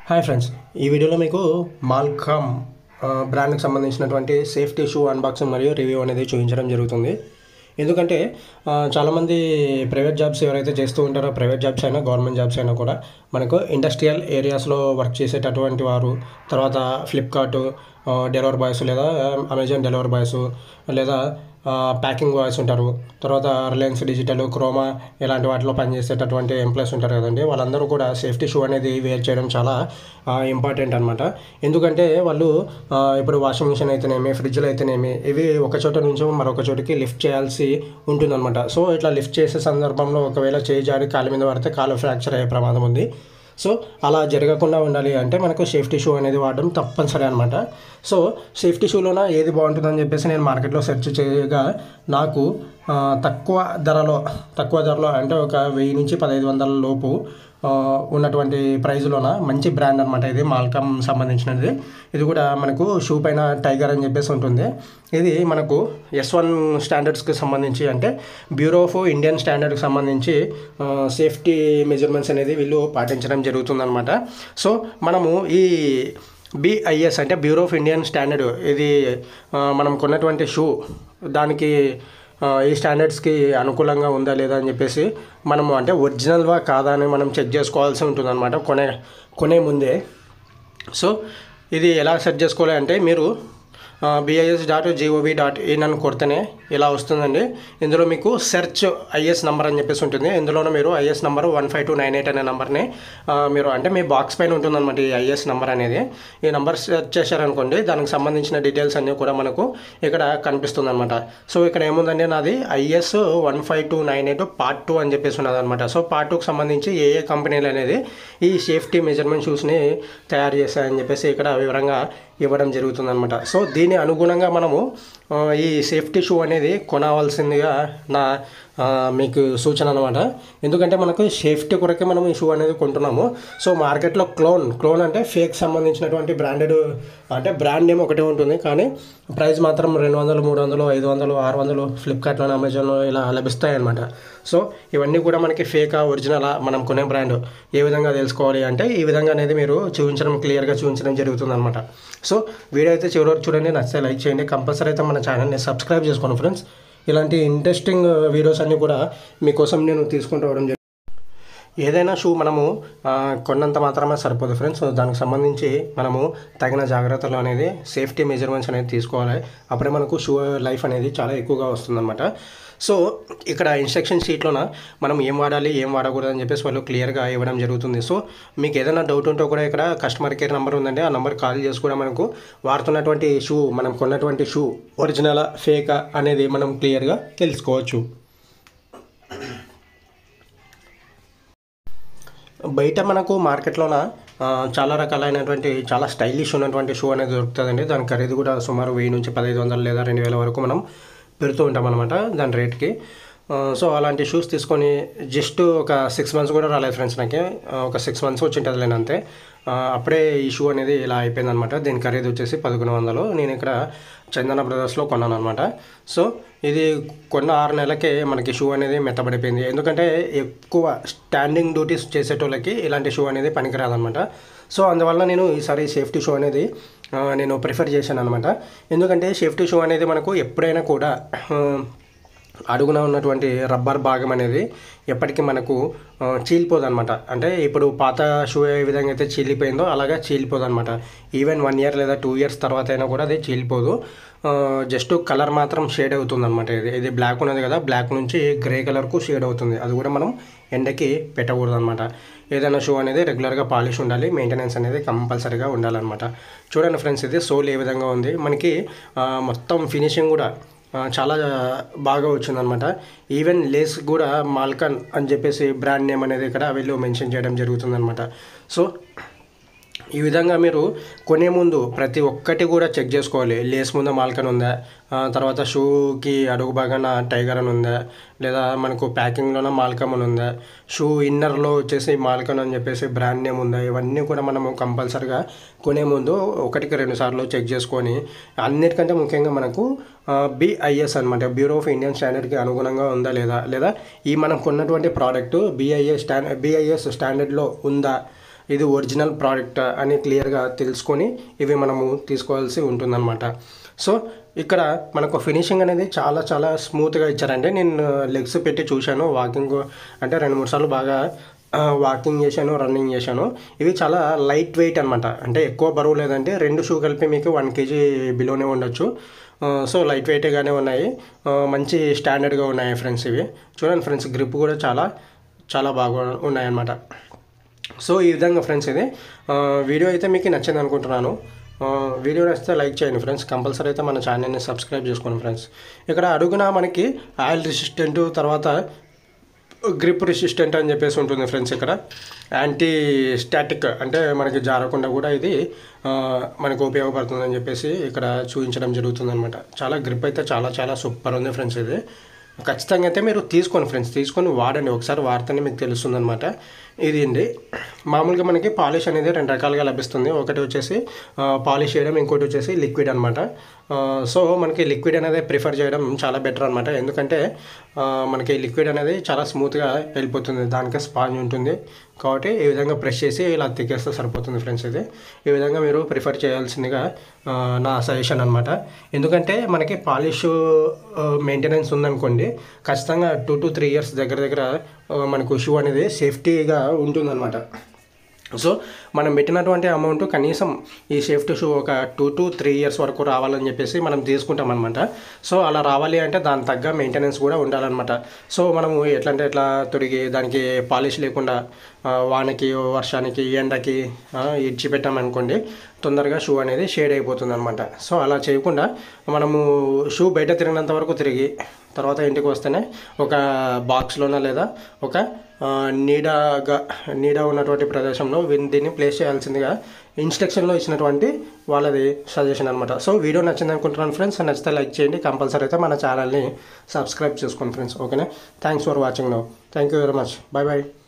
hi friends ఈ వీడియోలో మీకు మాల్కామ్ ఆ, బ్రాండ్కి సంబంధించినటువంటి సేఫ్టీ షూ అన్బాక్సింగ్ మరియు రివ్యూ అనేది చూపించడం జరుగుతుంది ఎందుకంటే ఆ, చాలామంది ప్రైవేట్ జాబ్స్ ఎవరైతే చేస్తూ ఉంటారో ప్రైవేట్ జాబ్స్ అయినా గవర్నమెంట్ జాబ్స్ అయినా కూడా మనకు ఇండస్ట్రియల్ ఏరియాస్లో వర్క్ చేసేటటువంటి వారు తర్వాత ఫ్లిప్కార్ట్ డెలివరీ బాయ్స్ లేదా అమెజాన్ డెలివరీ బాయ్స్ లేదా ప్యాకింగ్ బాయ్స్ ఉంటారు తర్వాత రిలయన్స్ డిజిటల్ క్రోమా ఇలాంటి వాటిలో పనిచేసేటటువంటి ఎంప్లాయీస్ ఉంటారు కదండి వాళ్ళందరూ కూడా సేఫ్టీ షూ అనేది వేర్ చేయడం చాలా ఇంపార్టెంట్ అనమాట ఎందుకంటే వాళ్ళు ఆ, ఇప్పుడు వాషింగ్ మిషన్ అయితేనేమి ఫ్రిడ్జ్లు అయితేనేమి ఇవి ఒక చోట నుంచి మరొక చోటికి లిఫ్ట్ చేయాల్సి ఉంటుందన్నమాట సో ఇట్లా లిఫ్ట్ చేసే సందర్భంలో ఒకవేళ చేయి జారి కాలు మీద పడితే కాలు ఫ్రాక్చర్ అయ్యే ప్రమాదం ఉంది సో అలా జరగకుండా ఉండాలి అంటే మనకు సేఫ్టీ షూ అనేది వాడడం తప్పనిసరి అనమాట సో సేఫ్టీ షూలోన ఏది బాగుంటుందని చెప్పేసి నేను మార్కెట్లో సెర్చ్ చేయగా నాకు ఆ, తక్కువ ధరలో తక్కువ ధరలో అంటే ఒక వెయ్యి నుంచి పదహైదు వందల లోపు ఆ, ఉన్నటువంటి ప్రైజ్లోన మంచి బ్రాండ్ అనమాట ఇది మాల్కమ్ సంబంధించినది ఇది కూడా మనకు షూ పైన టైగర్ అని చెప్పేసి ఉంటుంది ఇది మనకు ఎస్ వన్ స్టాండర్డ్స్కి సంబంధించి అంటే బ్యూరో ఆఫ్ ఇండియన్ స్టాండర్డ్కి సంబంధించి ఆ, సేఫ్టీ మెజర్మెంట్స్ అనేది వీళ్ళు పాటించడం జరుగుతుందన్నమాట సో మనము ఈ బిఐఎస్ అంటే బ్యూరో ఆఫ్ ఇండియన్ స్టాండర్డ్ ఇది ఆ, మనం కొన్నటువంటి షూ దానికి ఆ, ఈ స్టాండర్డ్స్కి అనుకూలంగా ఉందా లేదా అని చెప్పేసి మనము అంటే ఒరిజినల్వా కాదా అని మనం చెక్ చేసుకోవాల్సి ఉంటుందన్నమాట కొనే కొనే ముందే సో ఇది ఎలా సెట్ చేసుకోవాలి అంటే మీరు BIS dot gov dot in అని కొడితేనే ఇలా వస్తుందండి ఇందులో మీకు సెర్చ్ ఐఎస్ నెంబర్ అని చెప్పేసి ఉంటుంది ఇందులోనే మీరు IS number one five two nine eight అనే నెంబర్ని మీరు అంటే మీ బాక్స్ పైన ఉంటుందన్నమాట ఈ ఐఎస్ నెంబర్ అనేది ఈ నెంబర్ సెర్చ్ చేశారనుకోండి దానికి సంబంధించిన డీటెయిల్స్ అన్నీ కూడా మనకు ఇక్కడ కనిపిస్తుంది అనమాట సో ఇక్కడ ఏముందండి నాది IS one five two nine eight part two అని చెప్పేసి ఉన్నది అనమాట సో పార్ట్ టూకి సంబంధించి ఏ ఏ కంపెనీలు అనేది ఈ సేఫ్టీ మెజర్మెంట్ షూస్ని తయారు చేశాయని చెప్పేసి ఇక్కడ వివరంగా ఇవ్వడం జరుగుతుందన్నమాట సో దీని అనుగుణంగా మనము ఆ, ఈ సేఫ్టీ షూ అనేది కొనవలసిందిగా నా ఆ, మీకు సూచన అనమాట ఎందుకంటే మనకు సేఫ్టీ కొరకే మనం ఈ షూ అనేది కొంటున్నాము సో మార్కెట్లో క్లోన్ క్లోన్ అంటే ఫేక్ సంబంధించినటువంటి బ్రాండెడ్ అంటే బ్రాండ్ నేమ్ ఒకటే ఉంటుంది కానీ ప్రైస్ మాత్రం రెండు వందలు మూడు వందలు ఐదు వందలు ఆరు వందలు ఫ్లిప్కార్ట్లో అమెజాన్లో ఇలా లభిస్తాయి అనమాట సో ఇవన్నీ కూడా మనకి ఫేకా ఒరిజినలా మనం కొనే బ్రాండ్ ఏ విధంగా తెలుసుకోవాలి అంటే ఈ విధంగా అనేది మీరు చూపించడం క్లియర్గా చూపించడం జరుగుతుంది అనమాట సో వీడియో అయితే చివరి వరకు చూడండి నచ్చితే లైక్ చేయండి కంపల్సరీ అయితే మన ఛానల్ని సబ్స్క్రైబ్ చేసుకోండి ఫ్రెండ్స్ ఇలాంటి ఇంట్రెస్టింగ్ వీడియోస్ అన్నీ కూడా మీకోసం నేను తీసుకుంటూ రావడం జరిగింది ఏదైనా షూ మనము ఆ, కొన్నంత మాత్రమే సరిపోదు ఫ్రెండ్స్ దానికి సంబంధించి మనము తగిన జాగ్రత్తలు అనేది సేఫ్టీ మెజర్మెంట్స్ అనేది తీసుకోవాలి అప్పుడే మనకు షూ లైఫ్ అనేది చాలా ఎక్కువగా వస్తుందన్నమాట సో ఇక్కడ ఇన్స్ట్రక్షన్ షీట్లోన మనం ఏం వాడాలి ఏం వాడకూడదు అని చెప్పేసి వాళ్ళు క్లియర్గా ఇవ్వడం జరుగుతుంది సో మీకు ఏదైనా డౌట్ ఉంటే కూడా ఇక్కడ కస్టమర్ కేర్ నెంబర్ ఉందండి ఆ నెంబర్ కాల్ చేసి కూడా మనకు వాడుతున్నటువంటి షూ మనం కొన్నటువంటి షూ ఒరిజినలా ఫేకా అనేది మనం క్లియర్గా తెలుసుకోవచ్చు బయట మనకు మార్కెట్లోన ఆ, చాలా రకాలైనటువంటి చాలా స్టైలిష్ ఉన్నటువంటి షూ అనేది దొరుకుతుందండి దాని ఖరీదు కూడా సుమారు వెయ్యి నుంచి పదహైదు వందలు లేదా రెండు వేల వరకు మనం పెడుతూ ఉంటాం అనమాట దాని రేట్కి ఆ, సో అలాంటి షూస్ తీసుకొని జస్ట్ ఒక సిక్స్ మంత్స్ కూడా రాలేదు ఫ్రెండ్స్ నాకు ఆ, ఒక సిక్స్ మంత్స్ వచ్చి ఉంటుంది లేని అంతే ఆ, అప్పుడే ఈ షూ అనేది ఇలా అయిపోయిందనమాట దీని ఖరీదు వచ్చేసి పదకొండు వందలు నేను ఇక్కడ చందన బ్రదర్స్లో కొన్నాను అనమాట సో ఇది కొన్న ఆరు నెలలకే మనకి షూ అనేది మెత్తబడిపోయింది ఎందుకంటే ఎక్కువ స్టాండింగ్ డ్యూటీస్ చేసేటోళ్ళకి ఇలాంటి షూ అనేది పనికిరాదనమాట సో అందువల్ల నేను ఈసారి సేఫ్టీ షూ అనేది ఆ, నేను ప్రిఫర్ చేశాను అనమాట ఎందుకంటే సేఫ్టీ షూ అనేది మనకు ఎప్పుడైనా కూడా ఆ, అడుగున ఉన్నటువంటి రబ్బర్ భాగం అనేది ఎప్పటికీ మనకు చీలిపోదు అనమాట అంటే ఇప్పుడు పాత షూ ఏ విధంగా అయితే చీలిపోయిందో అలాగా చీలిపోదు అనమాట ఈవెన్ వన్ ఇయర్ లేదా టూ ఇయర్స్ తర్వాత అయినా కూడా అది చీలిపోదు జస్ట్ కలర్ మాత్రం షేడ్ అవుతుంది అనమాట ఇది ఇది బ్లాక్ ఉన్నది కదా బ్లాక్ నుంచి గ్రే కలర్కు షేడ్ అవుతుంది అది కూడా మనం ఎండకి పెట్టకూడదు అనమాట ఏదైనా షూ అనేది రెగ్యులర్గా పాలిష్ ఉండాలి మెయింటెనెన్స్ అనేది కంపల్సరీగా ఉండాలన్నమాట చూడండి ఫ్రెండ్స్ ఇది సోల్ ఏ విధంగా ఉంది మనకి ఆ, మొత్తం ఫినిషింగ్ కూడా ఆ, చాలా బాగా వచ్చిందనమాట ఈవెన్ లేస్ కూడా మాల్కన్ అని చెప్పేసి బ్రాండ్ నేమ్ అనేది ఇక్కడ వీళ్ళు మెన్షన్ చేయడం జరుగుతుందనమాట సో ఈ విధంగా మీరు కొనే ముందు ప్రతి ఒక్కటి కూడా చెక్ చేసుకోవాలి లేస్ ముందు మాల్కన్ ఉందా ఆ, తర్వాత షూకి అడుగు భాగాన టైగర్ అని ఉందా లేదా మనకు ప్యాకింగ్లోన మాల్కమ్ అని ఉందా షూ ఇన్నర్లో వచ్చేసి మాల్కన్ అని చెప్పేసి బ్రాండ్ నేమ్ ఉందా ఇవన్నీ కూడా మనము కంపల్సరిగా కొనే ముందు ఒకటికి రెండు సార్లు చెక్ చేసుకొని అన్నిటికంటే ముఖ్యంగా మనకు బిఐఎస్ అనమాట బ్యూరో ఆఫ్ ఇండియన్ స్టాండర్డ్కి అనుగుణంగా ఉందా లేదా లేదా ఈ మనం కొన్నటువంటి ప్రోడక్ట్ బిఐఎస్ స్టాండ్ బిఐఎస్ స్టాండర్డ్లో ఉందా ఇది ఒరిజినల్ ప్రోడక్ట్ అని క్లియర్గా తెలుసుకొని ఇవి మనము తీసుకోవాల్సి ఉంటుందన్నమాట సో ఇక్కడ మనకు ఫినిషింగ్ అనేది చాలా చాలా స్మూత్గా ఇచ్చారండి నేను లెగ్స్ పెట్టి చూశాను వాకింగ్ అంటే రెండు మూడు సార్లు బాగా ఆ, వాకింగ్ చేశాను రన్నింగ్ చేశాను ఇవి చాలా లైట్ వెయిట్ అనమాట అంటే ఎక్కువ బరువు లేదంటే రెండు షూ కలిపి మీకు వన్ కేజీ బిలోనే ఉండొచ్చు ఆ, సో లైట్ వెయిట్గానే ఉన్నాయి ఆ, మంచి స్టాండర్డ్గా ఉన్నాయి ఫ్రెండ్స్ ఇవి చూడండి ఫ్రెండ్స్ గ్రిప్ కూడా చాలా చాలా బాగా ఉన్నాయన్నమాట సో ఈ విధంగా ఫ్రెండ్స్ ఇది ఆ, వీడియో అయితే మీకు నచ్చింది అనుకుంటున్నాను ఆ, వీడియో నచ్చితే లైక్ చేయండి ఫ్రెండ్స్ కంపల్సరీ అయితే మన ఛానల్ని సబ్స్క్రైబ్ చేసుకోండి ఫ్రెండ్స్ ఇక్కడ అడుగున మనకి ఆయిల్ రెసిస్టెంట్ తర్వాత గ్రిప్ రెసిస్టెంట్ అని చెప్పేసి ఉంటుంది ఫ్రెండ్స్ ఇక్కడ యాంటీ స్టాటిక్ అంటే మనకి జారకుండా కూడా ఇది ఆ, మనకు ఉపయోగపడుతుందని చెప్పేసి ఇక్కడ చూపించడం జరుగుతుంది అనమాట చాలా గ్రిప్ అయితే చాలా చాలా సూపర్ ఉంది ఫ్రెండ్స్ ఇది ఖచ్చితంగా అయితే మీరు తీసుకోండి ఫ్రెండ్స్ తీసుకొని వాడండి ఒకసారి వాడితేనే మీకు తెలుస్తుంది అనమాట ఇది అండి మామూలుగా మనకి పాలిష్ అనేది రెండు రకాలుగా లభిస్తుంది ఒకటి వచ్చేసి పాలిష్ చేయడం ఇంకోటి వచ్చేసి లిక్విడ్ అనమాట సో మనకి లిక్విడ్ అనేది ప్రిఫర్ చేయడం చాలా బెటర్ అనమాట ఎందుకంటే ఆ, మనకి లిక్విడ్ అనేది చాలా స్మూత్గా వెళ్ళిపోతుంది దానికే స్పాంజ్ ఉంటుంది కాబట్టి ఈ విధంగా ప్రెస్ చేసి ఇలా తిక్కేస్తే సరిపోతుంది ఫ్రెండ్స్ ఇది ఈ విధంగా మీరు ప్రిఫర్ చేయాల్సిందిగా ఆ, నా సజెషన్ అనమాట ఎందుకంటే మనకి పాలిష్ మెయింటెనెన్స్ ఉందనుకోండి ఖచ్చితంగా టూ టు త్రీ ఇయర్స్ దగ్గర దగ్గర ఆ, మనకు షూ అనేది సేఫ్టీగా ఉంటుందన్నమాట సో మనం పెట్టినటువంటి అమౌంట్ కనీసం ఈ సేఫ్టీ షూ ఒక టూ టు త్రీ ఇయర్స్ వరకు రావాలని చెప్పేసి మనం తీసుకుంటాం అనమాట సో అలా రావాలి అంటే దాని తగ్గ మెయింటెనెన్స్ కూడా ఉండాలన్నమాట సో మనము ఎట్లా అంటే ఎట్లా తొడిగి దానికి పాలిష్ లేకుండా ఆ, వానకి వర్షానికి ఎండకి ఆ, ఇడ్చి పెట్టామనుకోండి తొందరగా షూ అనేది షేడ్ అయిపోతుంది అనమాట సో అలా చేయకుండా మనము షూ బయట తిరిగినంత వరకు తిరిగి తర్వాత ఇంటికి వస్తేనే ఒక బాక్స్లోన లేదా ఒక ఆ, నీడగా నీడ ఉన్నటువంటి ప్రదేశంలో వీన్- దీన్ని ప్లేస్ చేయాల్సిందిగా ఇన్స్ట్రక్షన్లో ఇచ్చినటువంటి వాళ్ళది సజెషన్ అనమాట సో వీడియో నచ్చింది అనుకుంటున్నాను ఫ్రెండ్స్ నచ్చితే లైక్ చేయండి కంపల్సరీ అయితే మన ఛానల్ని సబ్స్క్రైబ్ చేసుకోండి ఫ్రెండ్స్ ఓకేనా thanks for watching no thank you very much bye bye